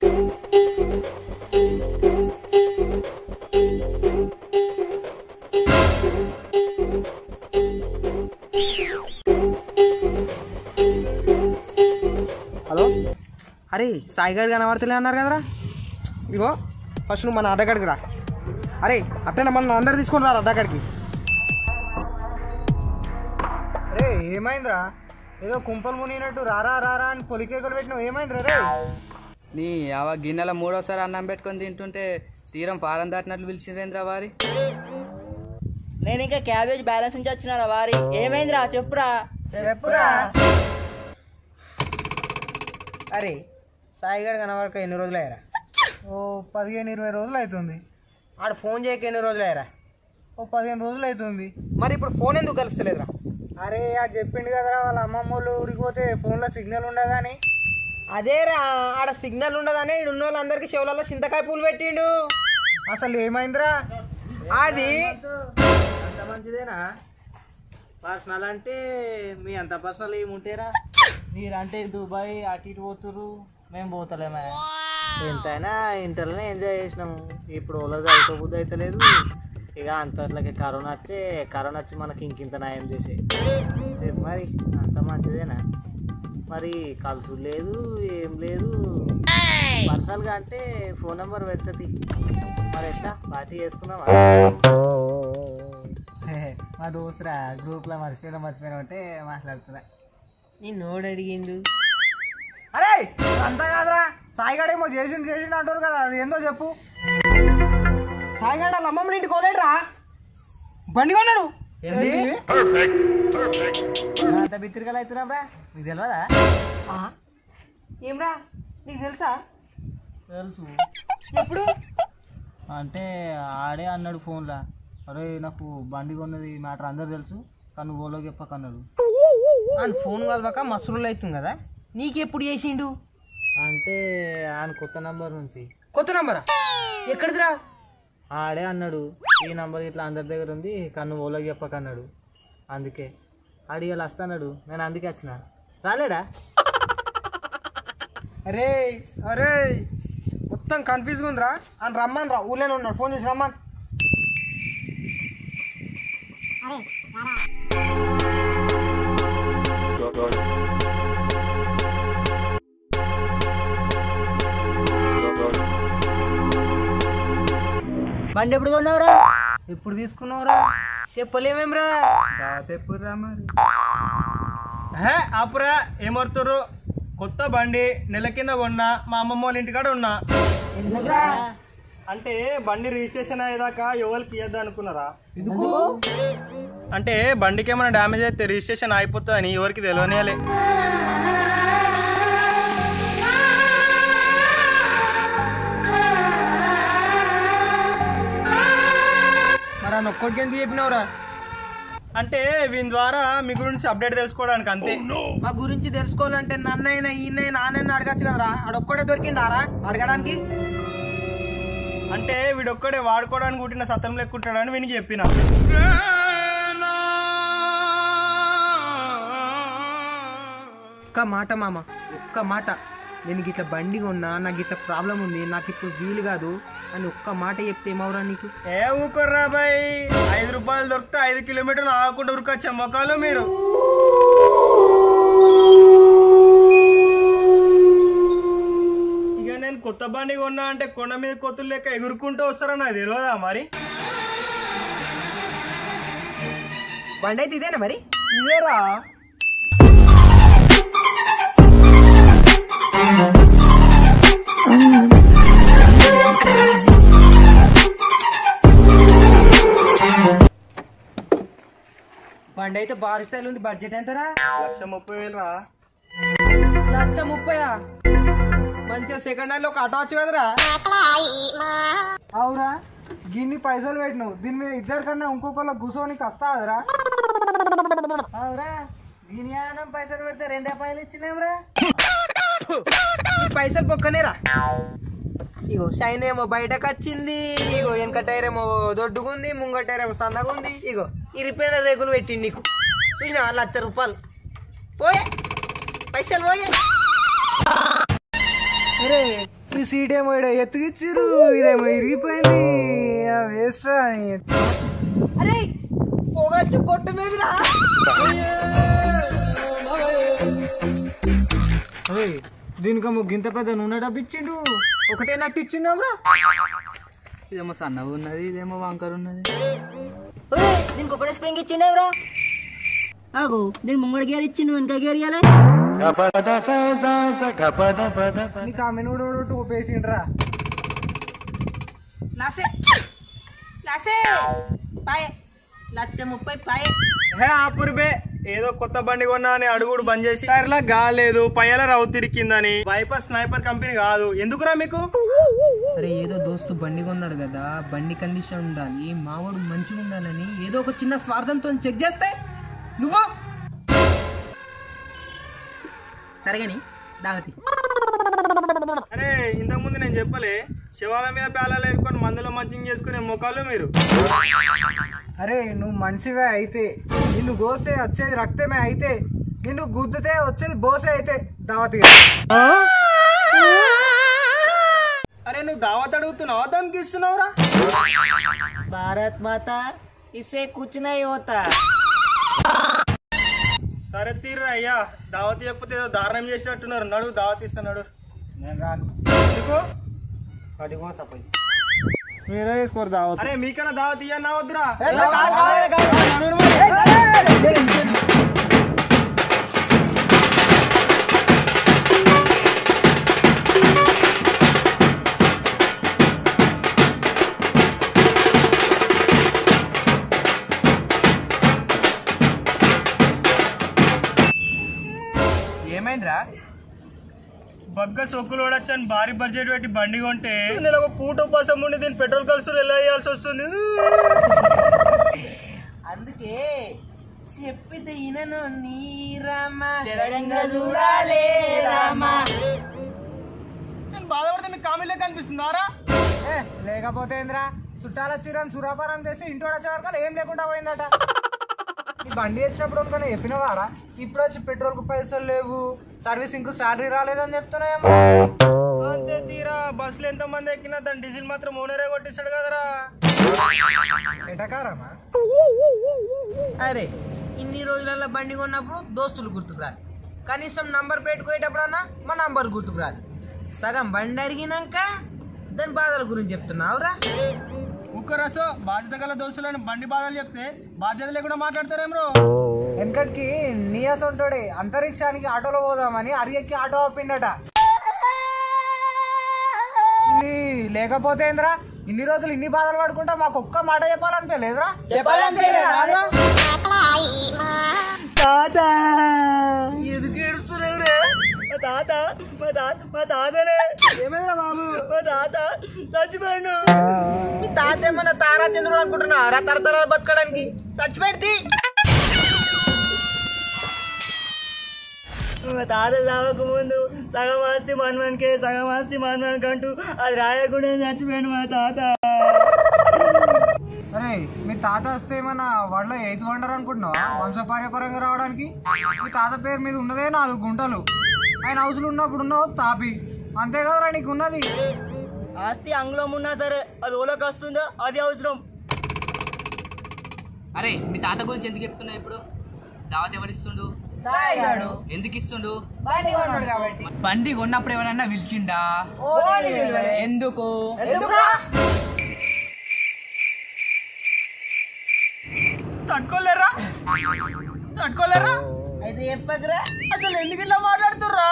Hello అరే సాయి గారు కనబడతలే అన్నారు కదరా ఇగో ఫస్ట్ నువ్వు మన అడ్డగాడికి రా అరే అట్టనే మన అందరు తీసుకొని రా అడ్డగాడికి అరే ఏమైందిరా ఏదో కుంపలు మునిగినట్టు రారా రారా అని పొలికేకలు పెట్టినావు ఏమైందిరా రే నీ అవ గిన్నెల మూడోసారి అన్నం పెట్టుకొని తింటుంటే తీరం పాలం దాటినట్లు పిలిచిందేంద్రా వారి నేను ఇంకా క్యాబేజ్ బ్యాలెన్స్ నుంచి వచ్చినారా వారి ఏమైందిరా చెప్పురా చెప్పురా అరే సాయి గారు కనబడక ఎన్ని రోజులు అయ్యారా ఓ పదిహేను ఇరవై రోజులు అవుతుంది ఆడు ఫోన్ చేయక ఎన్ని రోజులు అయ్యారా ఓ పదిహేను రోజులు అవుతుంది మరి ఇప్పుడు ఫోన్ ఎందుకు కలుస్తలేదురా అరే ఆడు చెప్పిండు కదరా వాళ్ళ అమ్మమ్మ వాళ్ళు ఊరికి పోతే ఫోన్లో సిగ్నల్ ఉండదని అదేరా ఆడ సిగ్నల్ ఉండదని ఈడ ఉన్న వాళ్ళందరికీ చెవులలో చింతకాయ పూలు పెట్టిండు అసలు ఏమైందిరా అది అంత మంచిదేనా పర్సనల్ అంటే మీ అంత పర్సనల్ ఏముంటేరా మీరంటే దుబాయ్ అటు ఇటు పోతుర్రు మేము పోతలేమా ఎంతైనా ఇంటర్లోనే ఎంజాయ్ చేసినాము ఇప్పుడు ఓలో చదువుకోబుద్ధి అయితే లేదు ఇక అంతట్లకి కరోనా వచ్చే కరోనా వచ్చి మనకి ఇంకింత నయం చేసే చెప్పు మరి అంత మంచిదేనా మరి కలుసు లేదు ఏం లేదు పర్సనల్గా అంటే ఫోన్ నెంబర్ పెడుతుంది మరి ఎట్లా పార్టీ చేసుకుందామా మా దోస్తురా గ్రూప్లో మర్చిపోయినా మర్చిపోయినా అంటే మాట్లాడుతున్నా నోడు అడిగిండు అరే అంతా కాదురా సాయిగాడేమో చేసిండు చేసిండు అంటారు కదా అది ఏందో చెప్పు సాయిగాడ వాళ్ళ అమ్మమ్మ ఇంటికి కోలేడురా బండి కొన్నాడు అంత బిత్తిరికలు అవుతున్నావురా నీకు తెలియదా ఆ? ఏమ్రా నీకు తెలుసా తెలుసు ఎప్పుడు అంటే ఆడే అన్నాడు ఫోన్లో అరే నాకు బండి కొన్నది మ్యాటర్ అందరు తెలుసు కానీ ఓలో చెప్పక అన్నాడు ఆయన ఫోన్ కలవక మసరులు అవుతుంది కదా నీకెప్పుడు చేసిండు అంటే ఆయన కొత్త నంబర్ నుంచి కొత్త నంబరా ఎక్కడిదిరా ఆడే అన్నాడు ఈ నంబర్ ఇట్లా అందరి దగ్గర ఉంది కన్ను ఓలో చెప్పక అన్నాడు అందుకే అడిగాలి వస్తాడు నేను అందుకే వచ్చిన రాలేడా అరే అరే మొత్తం కన్ఫ్యూజ్గా ఉందిరా అని రమ్మని రా ఊళ్ళోనే ఉన్నాడు ఫోన్ చేసి రమ్మని బండి ఎప్పుడు కొన్నావురా ఎప్పుడు తీసుకున్నావురా చెప్పలేమేమ్రా తెప్పురా మరి హే ఆపురా ఏమవుతారు కొత్త బండి నెల కింద కొన్నా మా అమ్మమ్మ వాళ్ళ ఇంటికాడ ఉన్నా అంటే బండి రిజిస్ట్రేషన్ అయ్యేదాకా ఎవరికి ఇవ్వద్దు అనుకున్నారా అంటే బండికి ఏమైనా డ్యామేజ్ అయితే రిజిస్ట్రేషన్ అయిపోతుందని ఎవరికి తెలియనియాలి మరి అని ఒక్కడికి ఎందుకు చెప్పినావురా అంటే వీని ద్వారా మీ గురించి అప్డేట్ తెలుసుకోవడానికి అంతే మా గురించి తెలుసుకోవాలంటే నన్నైనా ఈయనైనా నాన్నైనా అడగచ్చు కదరా ఆడొక్కడే దొరికిండారా అడగడానికి అంటే వీడొక్కడే వాడుకోవడానికి పుట్టిన సత్రం లెక్కుంటాడని వీనికి చెప్పిన ఒక్క మాట మామ ఒక్క మాట నేను గిట్ల బండి కొన్నా నాకు ఇట్లా ప్రాబ్లం ఉంది నాకు ఇప్పుడు వీలు కాదు అని ఒక్క మాట చెప్తే ఏమవురా నీకు ఏ ఊరుకోర్రా బాయ్ ఐదు రూపాయలు దొరికితే ఐదు కిలోమీటర్లు ఆగకుండా ఉరకొచ్చే మొక్కలు మీరు ఇక నేను కొత్త బండి కొన్నా అంటే కొండ మీద కొత్తులు లెక్క ఎగురుకుంటూ వస్తారని నాకు తెలియదా మరి బండి అయితే ఇదేనా మరి ఇదేరా బండి అయితే భారీ స్థాయిలో ఉంది బడ్జెట్ ఎంతరా లక్ష ముప్పై వేలు రా లక్ష ముప్పయా మంచిగా సెకండ్ హ్యాండ్ లో ఒక ఆటో వచ్చు కదరా అవురా గిన్ని పైసలు పెట్టినావు దీని మీద ఇద్దరు కన్నా ఇంకొకళ్ళ కూర్చోనికి వస్తా కదరా అవురా దీని యానం పైసలు పెడితే రెండే పైసలు ఇచ్చినావురా ఈ పైసలు పొక్కనేరా ఇగో షైన్ ఏమో బయటకు వచ్చింది ఇగో వెనక టైర్ ఏమో దొడ్డుగుంది ముంగ టైర్ ఏమో సన్నగా ఉంది ఇగో ఇరిపోయిన రేకులు పెట్టింది నీకు చూసినా లక్ష రూపాయలు పోయే పైసలు పోయే అరే ఈ సీట్ ఏమో ఈడ ఎత్తుకిచ్చిర్రు ఇదేమో ఇరిగిపోయింది వేస్ట్ రా అని. అరే పొగచ్చు కొట్టు మీదరా దీనికమ్మో గింత పెద్ద నూనె డబ్బు ఇచ్చిండు ఒకటే నట్టు ఇచ్చిండు ఇదేమో సన్నగా ఉన్నది ఇదేమో వంకర ఉన్నది దీనికి ఒకటే స్ప్రింగ్ ఇచ్చిండేవరా ఆగు దీని ముంగడ గేర్ ఇచ్చిండు వెనక గేర్ ఇయ్యాలి నీకు ఆ మెనూడు టూపేసిండ్రా లాసే లాసే పాయే లక్ష ముప్పై పాయే హే ఆపురిబే ఏదో కొత్త బండి కొన్నా అని అడుగుడు బంద్ చేసి టైర్లా గాలేదు పయ్యాల రావు తిరిగిందని వైపర్ స్నైపర్ కంపెనీ కాదు ఎందుకురా మీకు అరే ఏదో దోస్తు బండి కొన్నాడు కదా బండి కండిషన్ ఉండాలి మావాడు మంచిగా ఉండాలని ఏదో ఒక చిన్న స్వార్థంతో చెక్ చేస్తే నువ్వు సరేగాని దావతి అరే ఇంతకు ముందు నేను చెప్పలే శివాల మీద పేలాలు వేసుకొని మందులో మంచిగా చేసుకునే ముఖాలు మీరు అరే నువ్వు మనిషివే అయితే నిన్ను గోస్తే వచ్చేది రక్తమే అయితే నిన్ను గుద్దితే వచ్చేది బోసే అయితే దావతి అరే నువ్వు దావత్ అడుగుతున్నావా దమ్కిస్తున్నావురా భారత్ మాత ఇసే కుచ్ నహీ హోతా సరే తీర్రా అయ్యా దావత్ ఇవ్వకపోతే ఏదో దారుణం చేసినట్టున్నారు నడు దావత్ ఇస్తున్నాడు నేను రాను ఎందుకు అడిగో సపోయి మీరే వేసుకోరు దావతి అరే మీకన్నా దావత్ ఇయ్యన్నా వద్దురా ఏమైందిరా బగ్గ సొక్కులు వాడచ్చని భారీ బడ్జెట్ పెట్టి బండి కొంటే నేను ఒక పూట ఉపవాసం ఉండి దీని పెట్రోల్ ఖర్చులు ఎలా వేయాల్సి వస్తుంది అందుకే చెప్పితే ఇనను నీ రామా చూడాలి రామా నేను బాధపడితే మీకు కామెడీలే కనిపిస్తుందారా ఏ, లేకపోతే ఏంద్రా చుట్టాల చీరని సురాపారం చేసి ఇంటి వచ్చే వరకు ఏం లేకుండా పోయిందట ఈ బండి వచ్చినప్పుడు అనుకున్నా చెప్పినవారా ఇప్పుడు వచ్చి పెట్రోల్ కు పైసలు లేవు సర్వీసింగ్ కు శాలరీ రాలేదని చెప్తున్నాయేమో అంతే తీరా బస్సులు ఎంత మంది ఎక్కినా దాని డీజిల్ మాత్రం ఓనరే కొట్టిస్తాడు కదరా ఎటకారమా అరే ఇన్ని రోజులలో బండి కొన్నప్పుడు దోస్తులు గుర్తుకురాలి కనీసం నంబర్ పెట్టుకోయేటప్పుడన్నా మా నంబర్ గుర్తుకురాలి సగం బండి అరిగినాక దాని బాధల గురించి చెప్తున్నావురా ఉక్కరసో బాధ్యత గల దోస్తులను బండి బాధలు చెప్తే బాధ్యత లేకుండా మాట్లాడతారేమ్రో వెనకటికి నియాస్ ఉంటాడే అంతరిక్షానికి ఆటోలో పోదామని అరిగెక్కి ఆటో ఆపిండట ఈ లేకపోతే ఏంద్రా ఇన్ని రోజులు ఇన్ని బాధలు పడుకుంటా మాకు ఒక్క మాట చెప్పాలనిపించలేదురా చెప్పాలనిపించలేదా తాత ఎందుకు ఏడుస్తున్నావురా మా తాత మా తాత మా తాతనే ఏమైందిరా బాబు మా తాత చచ్చిపోయాడు మీ తాత ఏమన్నా తారా చంద్రుడు అనుకుంటున్నారా తరతరాలు బతకడానికి చచ్చిపెడితే మా తాత చావక ముందు సగం ఆస్తి మనవనికే సగం ఆస్తి మనవనికి అంటూ అది రాయకుండా చచ్చిపోయాడు మా తాత అరే మీ తాత వస్తే ఏమన్నా వాళ్ళ ఎయిత్ వండర్ అనుకుంటున్నావా వంశపార్యపరంగా రావడానికి మీ తాత పేరు మీద ఉన్నదే నాలుగు గుంటలు ఆయన హౌస్లు ఉన్నప్పుడు ఉన్నావు తాపి అంతే కదరా నీకు ఉన్నది ఆస్తి ఆంగ్లం ఉన్నా సరే అది ఓలోకి వస్తుందో అది అవసరం అరే మీ తాత గురించి ఎందుకు చెప్తున్నావు ఇప్పుడు దావత్ ఎవరిస్తుండు ఎందుకు ఇస్తుండు బండి కొన్నప్పుడు ఎవరన్నా పిలిచిండా ఎందుకు తట్టుకోలేరా తట్టుకోలేరా అయితే చెప్పకరా అసలు ఎందుకు ఇట్లా మాట్లాడుతుర్రా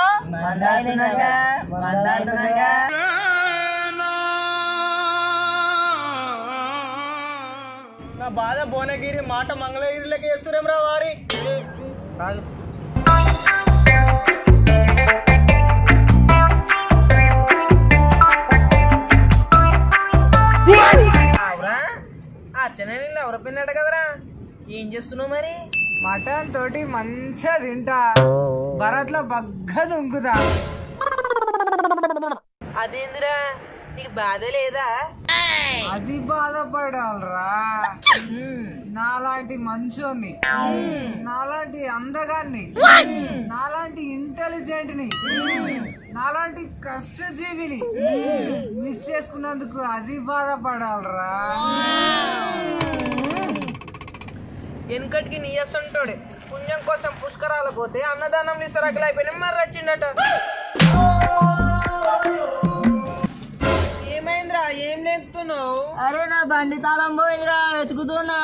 నా బాధ భువనగిరి మాట మంగళగిరిలోకి వేస్తురేమ్రా వారి అవురా అచ్చనే ఎవరు పిన్నాడు కదరా ఏం చేస్తున్నావు మరి మటన్ తోటి మంచిగా తింటా భరత్లో బగ్గ దుంకుతా అదేందిరా నీకు బాధ లేదా అది బాధపడాలరా నాలాంటి మంచోన్ని నాలాంటి అందగాన్ని నాలాంటి ఇంటెలిజెంట్ ని నాలాంటి కష్టజీవిని మిస్ చేసుకున్నందుకు అది బాధపడాలరా వెనకటికి నీయస్తుంటాడే పుణ్యం కోసం పుష్కరాలకు పోతే అన్నదానం నిసరకలు అయిపోయినా మరి వచ్చిండట ఏమైందిరా ఏం లేకుతున్నావు అరే నా బండి తాళం పోయిందిరా వెతుకుతున్నా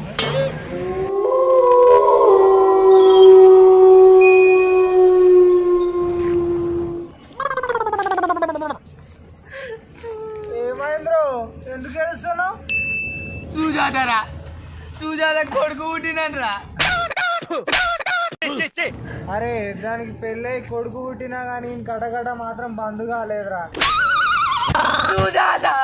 ఏమైంద్రో ఎందుకు ఏడుస్తున్నావు సుజాతరా సుజాత కొడుకు పుట్టినరా అరే దానికి పెళ్ళై కొడుకు పుట్టినా కానీ కడగడ మాత్రం బంద్ కాలేదురా సుజాత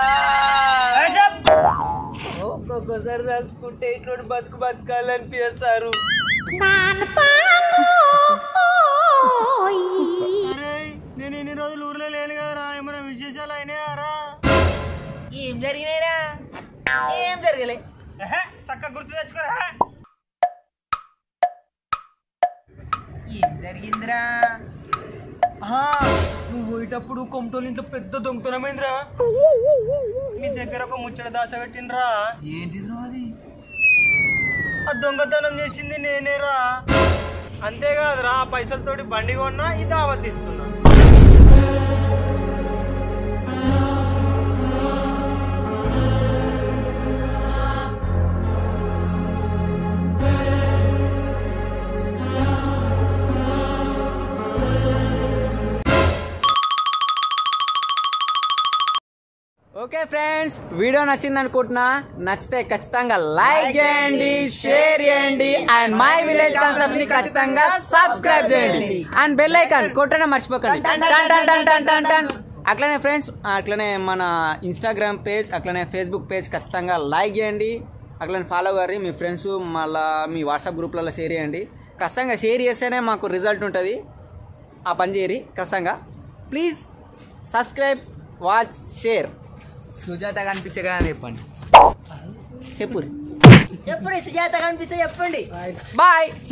ఒక్కొక్కసారి తలుచుకుంటే ఇటువంటి బతుకు బతకాలనిపిస్తారు అరే నేను ఇన్ని రోజులు ఊర్లో లేను కదరా ఏమైనా విశేషాలు అయినాయారా ఏం జరిగినాయిరా ఏం జరగలే చక్క గుర్తు తెచ్చుకోరా ఏం జరిగిందిరా ఆహా, నువ్వు పోయేటప్పుడు కొమటోళ్ళ ఇంట్లో పెద్ద దొంగతనమైందిరా మీ దగ్గర ఒక ముచ్చట దాచ పెట్టినరా ఏంటిది అది ఆ దొంగతనం చేసింది నేనేరా అంతేకాదురా ఆ పైసలతోటి బండి కొన్నా ఇది ఆవద్దిస్తున్నా ఓకే ఫ్రెండ్స్ వీడియో నచ్చింది అనుకుంటున్నా నచ్చితే ఖచ్చితంగా లైక్ చేయండి షేర్ చేయండి అండ్ మై విలేజ్ కాన్సెప్ట్ ని ఖచ్చితంగా సబ్స్క్రైబ్ చేయండి అండ్ బెల్ ఐకాన్ కొట్టడం మర్చిపోకండి టన్ టన్ టన్ టన్ టన్ టన్. అట్లనే ఫ్రెండ్స్ అట్లనే మన ఇన్స్టాగ్రామ్ పేజ్ అట్లనే ఫేస్బుక్ పేజ్ ఖచ్చితంగా లైక్ చేయండి అట్లనే ఫాలో గారి మీ ఫ్రెండ్స్ మళ్ళా మీ వాట్సాప్ గ్రూప్లలో షేర్ చేయండి ఖచ్చితంగా షేర్ చేస్తేనే మాకు రిజల్ట్ ఉంటుంది ఆ పని చేయరి ఖచ్చితంగా please subscribe watch share Sujatha కనిపిస్తే కదా చెప్పండి చెప్పురి ఎప్పుడు సుజాత కనిపిస్తే చెప్పండి బాయ్